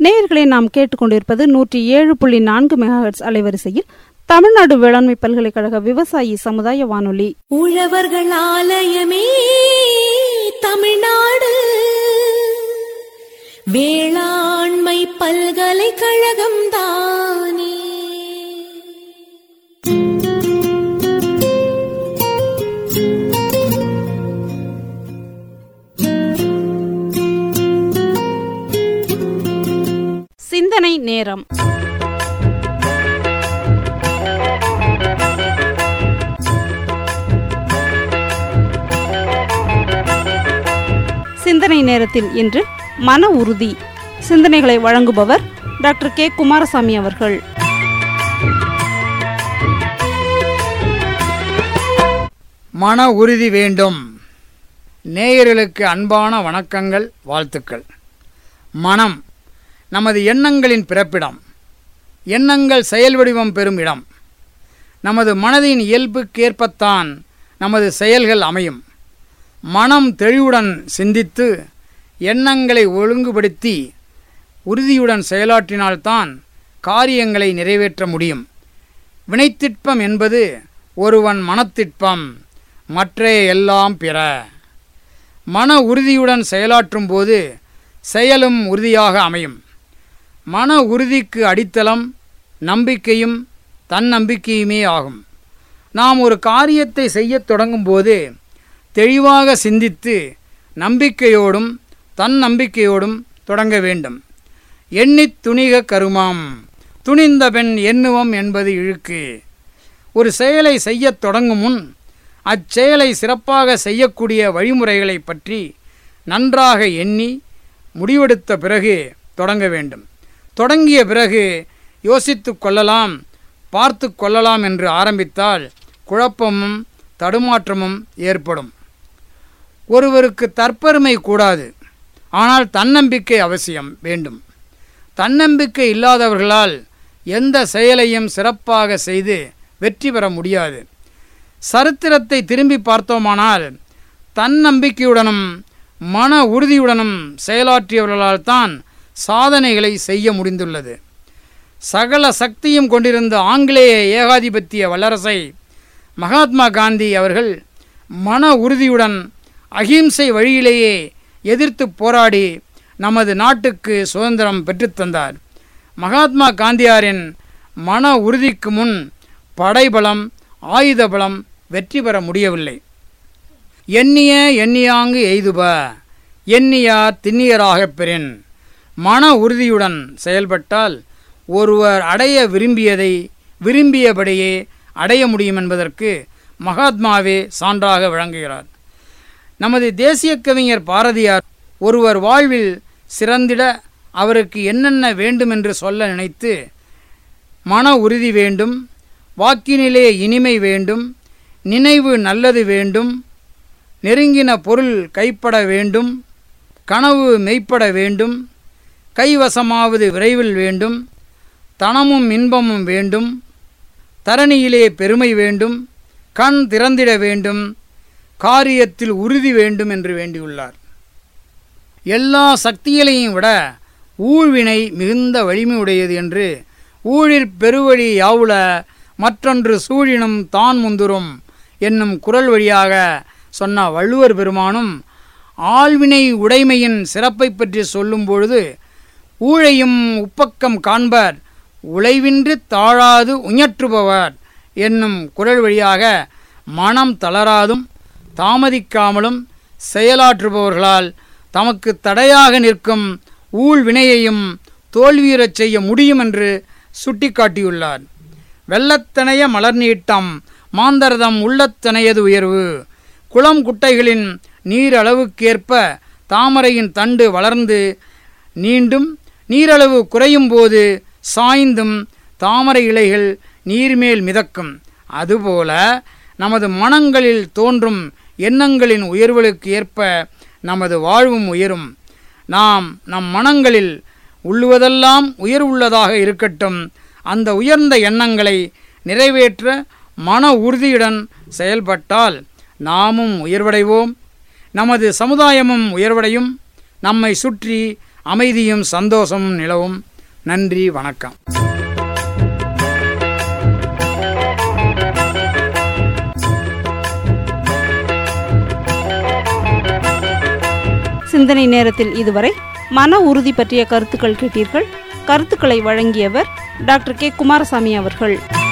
நேயர்களை நாம் கேட்டுக்கொண்டிருப்பது நூற்றி ஏழு புள்ளி நான்கு மெகாஹெட்ஸ் அலைவரிசையில் தமிழ்நாடு வேளாண்மை பல்கலைக்கழக விவசாயி சமுதாய வானொலி உழவர்கள் ஆலயமே தமிழ்நாடு வேளாண்மை பல்கலைக்கழகம் தானே சிந்தனை நேரம் சிந்தனை நேரத்தில் இன்று மன உறுதி சிந்தனைகளை வழங்குபவர் டாக்டர் கே குமாரசாமி அவர்கள் மன உறுதி வேண்டும் நேயர்களுக்கு அன்பான வணக்கங்கள் வாழ்த்துக்கள் மனம் நமது எண்ணங்களின் பிறப்பிடம் எண்ணங்கள் செயல் வடிவம் பெறும் இடம் நமது மனதின் இயல்புக்கேற்பத்தான் நமது செயல்கள் அமையும் மனம் தெளிவுடன் சிந்தித்து எண்ணங்களை ஒழுங்குபடுத்தி உறுதியுடன் செயலாற்றினால்தான் காரியங்களை நிறைவேற்ற முடியும் வினைத்திட்பம் என்பது ஒருவன் மனத்திட்பம் மற்றைய எல்லாம் பிற மன உறுதியுடன் செயலாற்றும் போது செயலும் உறுதியாக அமையும் மன உறுதிக்கு அடித்தளம் நம்பிக்கையும் தன்னம்பிக்கையுமே ஆகும் நாம் ஒரு காரியத்தை செய்யத் தொடங்கும்போது தெளிவாக சிந்தித்து நம்பிக்கையோடும் தன்னம்பிக்கையோடும் தொடங்க வேண்டும் எண்ணித் துணிக கருமாம் துணிந்த பெண் எண்ணுவம் என்பது இழுக்கு ஒரு செயலை செய்யத் தொடங்கும் முன் அச்செயலை சிறப்பாக செய்யக்கூடிய வழிமுறைகளை பற்றி நன்றாக எண்ணி முடிவெடுத்த பிறகு தொடங்க வேண்டும் தொடங்கிய பிறகு யோசித்து கொள்ளலாம் பார்த்து கொள்ளலாம் என்று ஆரம்பித்தால் குழப்பமும் தடுமாற்றமும் ஏற்படும் ஒருவருக்கு தற்பெருமை கூடாது ஆனால் தன்னம்பிக்கை அவசியம் வேண்டும் தன்னம்பிக்கை இல்லாதவர்களால் எந்த செயலையும் சிறப்பாக செய்து வெற்றி பெற முடியாது சரித்திரத்தை திரும்பி பார்த்தோமானால் தன்னம்பிக்கையுடனும் மன உறுதியுடனும் செயலாற்றியவர்களால் தான் சாதனைகளை செய்ய முடிந்துள்ளது சகல சக்தியும் கொண்டிருந்த ஆங்கிலேய ஏகாதிபத்திய வல்லரசை மகாத்மா காந்தி அவர்கள் மன உறுதியுடன் அகிம்சை வழியிலேயே எதிர்த்து போராடி நமது நாட்டுக்கு சுதந்திரம் பெற்றுத்தந்தார் மகாத்மா காந்தியாரின் மன உறுதிக்கு முன் படைபலம் ஆயுத பலம் வெற்றி பெற முடியவில்லை எண்ணிய எண்ணியாங்கு எய்துப எண்ணியார் திண்ணியராகப் பெறின் மன உறுதியுடன் செயல்பட்டால் ஒருவர் அடைய விரும்பியதை விரும்பியபடியே அடைய முடியும் என்பதற்கு மகாத்மாவே சான்றாக விளங்குகிறார் நமது தேசிய கவிஞர் பாரதியார் ஒருவர் வாழ்வில் சிறந்திட அவருக்கு என்னென்ன வேண்டுமென்று சொல்ல நினைத்து மன உறுதி வேண்டும் வாக்கினிலே இனிமை வேண்டும் நினைவு நல்லது வேண்டும் நெருங்கின பொருள் கைப்பட வேண்டும் கனவு மெய்ப்பட வேண்டும் கைவசமாவது விரைவில் வேண்டும் தனமும் இன்பமும் வேண்டும் தரணியிலே பெருமை வேண்டும் கண் திறந்திட வேண்டும் காரியத்தில் உறுதி வேண்டும் என்று வேண்டியுள்ளார் எல்லா சக்திகளையும் விட ஊழ்வினை மிகுந்த வலிமை உடையது என்று ஊழிற் பெருவழி யாவுல மற்றொன்று சூழினும் தான் முந்துரும் என்னும் குரல் வழியாக சொன்ன வள்ளுவர் பெருமானும் ஆழ்வினை உடைமையின் சிறப்பை பற்றி சொல்லும் பொழுது ஊழையும் உப்பக்கம் காண்பர் உழைவின்றி தாழாது உஞற்றுபவர் என்னும் குரல் வழியாக மனம் தளராதும் தாமதிக்காமலும் செயலாற்றுபவர்களால் தமக்கு தடையாக நிற்கும் ஊழ்வினையையும் தோல்வியுறச் செய்ய முடியும் என்று சுட்டிக்காட்டியுள்ளார் வெள்ளத்தனைய மலர் நீட்டம் மாந்தரதம் உள்ளத்தனையது உயர்வு குளம் குட்டைகளின் நீர் அளவுக்கேற்ப தாமரையின் தண்டு வளர்ந்து நீண்டும் நீரளவு குறையும் போது சாய்ந்தும் தாமரை இலைகள் நீர்மேல் மிதக்கும் அதுபோல நமது மனங்களில் தோன்றும் எண்ணங்களின் உயர்வுகளுக்கு ஏற்ப நமது வாழ்வும் உயரும் நாம் நம் மனங்களில் உள்ளுவதெல்லாம் உயர்வுள்ளதாக இருக்கட்டும் அந்த உயர்ந்த எண்ணங்களை நிறைவேற்ற மன உறுதியுடன் செயல்பட்டால் நாமும் உயர்வடைவோம் நமது சமுதாயமும் உயர்வடையும் நம்மை சுற்றி அமைதியும் சந்தோஷமும் நிலவும் நன்றி வணக்கம் சிந்தனை நேரத்தில் இதுவரை மன உறுதி பற்றிய கருத்துக்கள் கேட்டீர்கள் கருத்துக்களை வழங்கியவர் டாக்டர் கே குமாரசாமி அவர்கள்